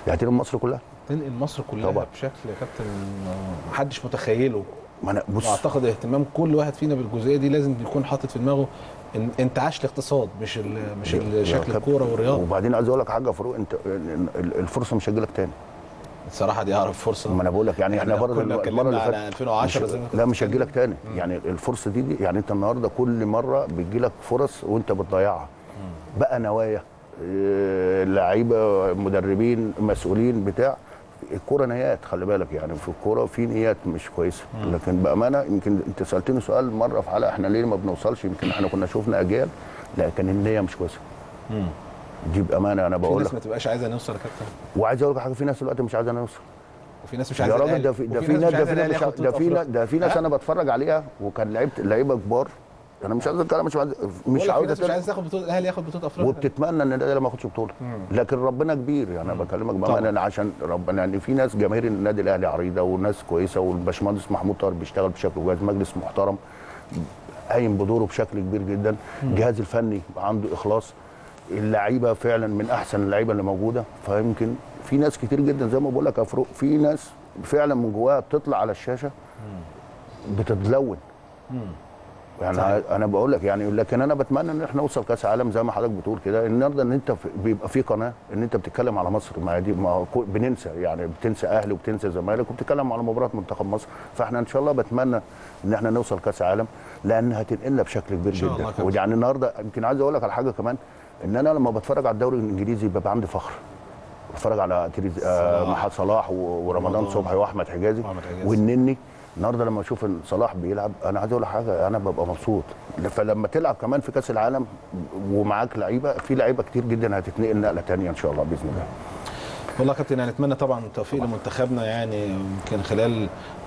يعني تنقل مصر كلها تنقل مصر كلها طبعا. بشكل يا كابتن آه، محدش متخيله ما انا بص واعتقد اهتمام كل واحد فينا بالجزئيه دي لازم يكون حاطط في دماغه ان انتعاش الاقتصاد مش ال مش ال- شكل كابتن. الكوره والرياضه وبعدين عايز اقول لك حاجه يا فاروق انت ال- ال- الفرصه مش هتجيلك تاني الصراحه دي اعرف فرصه ما انا بقول لك يعني احنا برضه كنا المره اتكلمنا اللي على فاتت 2010 مش زي ما كنت لا مش بتتكلم. هتجيلك تاني يعني الفرصه دي, دي يعني انت النهارده كل مره بتجيلك فرص وانت بتضيعها بقى نوايا اه، لعيبه مدربين مسؤولين بتاع الكوره نيات خلي بالك يعني في الكوره في نيات مش كويسه لكن بامانه يمكن انت سالتني سؤال مره في حلقه احنا ليه ما بنوصلش يمكن احنا كنا شفنا اجيال لا كان النيه مش كويسه دي بامانه انا في بقول ناس لك ما تبقاش عايزه نوصل يا كابتن وعايز اقول لك حاجه في ناس دلوقتي مش عايزه نوصل وفي ناس مش يا عايزه راجل الأهلي، ده في ده وفي في ناس مش ده عايزة في الأهلي ناس ياخد ده في بطولة ناس ده في ناس ها؟ انا بتفرج عليها وكان لعيبه لعيبه كبار انا مش عايز اتكلم مش عايز بقول مش لك في عاوز ناس مش أتكلم. عايزه تاخد بطوله الاهلي ياخد بطوله افريقيا وبتتمنى ان الاهلي ما ياخدش بطوله لكن ربنا كبير يعني انا بكلمك طبعا. بامانه أنا عشان ربنا يعني في ناس جماهير النادي الاهلي عريضه وناس كويسه والباشمهندس محمود طاهر بيشتغل بشكل كويس مجلس محترم قايم بدوره بشكل كبير جدا الجهاز الفني عنده اخلاص اللعيبه فعلا من احسن اللعيبه اللي موجوده فيمكن في ناس كتير جدا زي ما بقول لك يا فاروق في ناس فعلا من جواها بتطلع على الشاشه بتتلون يعني صحيح. انا بقول لك يعني لكن انا بتمنى ان احنا نوصل كاس عالم زي ما حضرتك بتقول كده النهارده ان انت في بيبقى في قناه ان انت بتتكلم على مصر ما دي ما هو كو- بننسى يعني بتنسى اهلي وبتنسى زمالك وبتتكلم على مباراه منتخب مصر فاحنا ان شاء الله بتمنى ان احنا نوصل كاس عالم لان هتنقلنا بشكل كبير شاء الله جدا كابتن. ويعني النهارده يمكن عايز اقول لك على حاجه كمان ان انا لما بتفرج على الدوري الانجليزي بيبقى عندي فخر بتفرج على تريز آه صلاح. محمد صلاح و- ورمضان رمضان. صبحي واحمد حجازي وأحمد حجازي. والنني النهارده لما اشوف إن صلاح بيلعب انا عايز اقول لك حاجه انا ببقى مبسوط فلما تلعب كمان في كاس العالم ومعاك لعيبه في لعيبه كتير جدا هتتنقل نقله تانية ان شاء الله باذن الله والله يا كابتن يعني نتمنى طبعا التوفيق لمنتخبنا يعني يمكن خلال